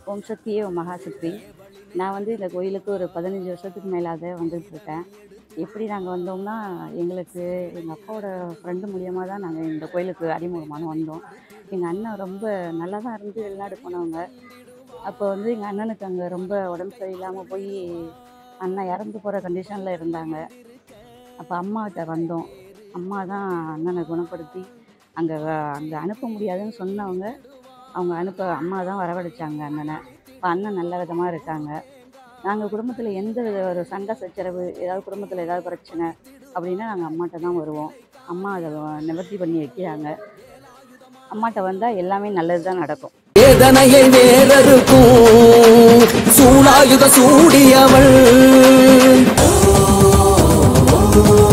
ஓம் சக்தியே ஓம் மகாசக்தி நான் வந்து இந்த கோயிலுக்கு ஒரு பதினஞ்சு வருஷத்துக்கு மேலாக வந்துட்டு இருக்கேன் எப்படி நாங்கள் வந்தோம்னா எங்களுக்கு எங்கள் அப்பாவோட ஃப்ரெண்டு மூலியமாக தான் நாங்கள் இந்த கோயிலுக்கு அறிமுகமான வந்தோம் எங்கள் அண்ணன் ரொம்ப நல்லா தான் இருந்து வெளிநாடு போனவங்க அப்போ வந்து எங்கள் அண்ணனுக்கு அங்கே ரொம்ப உடம்பு சரியில்லாமல் போய் அண்ணன் இறந்து போகிற கண்டிஷனில் இருந்தாங்க அப்போ அம்மாகிட்ட வந்தோம் அம்மா தான் அண்ணனை குணப்படுத்தி அங்கே அங்கே அனுப்ப முடியாதுன்னு சொன்னவங்க அவங்க அனுப்ப அம்மா தான் வரவழைச்சாங்க அண்ணனை இப்போ அண்ணன் நல்ல விதமாக இருக்காங்க நாங்கள் குடும்பத்தில் எந்த வித ஒரு சண்டை சச்சரவு ஏதாவது குடும்பத்தில் ஏதாவது பிரச்சனை அப்படின்னா நாங்கள் அம்மாட்ட தான் வருவோம் அம்மா அதை நிவர்த்தி பண்ணி வைக்கிறாங்க அம்மாட்ட வந்தால் எல்லாமே நல்லது தான் நடக்கும் வேதனையை வேறறுக்கும் சூளாயுத சூடியவள்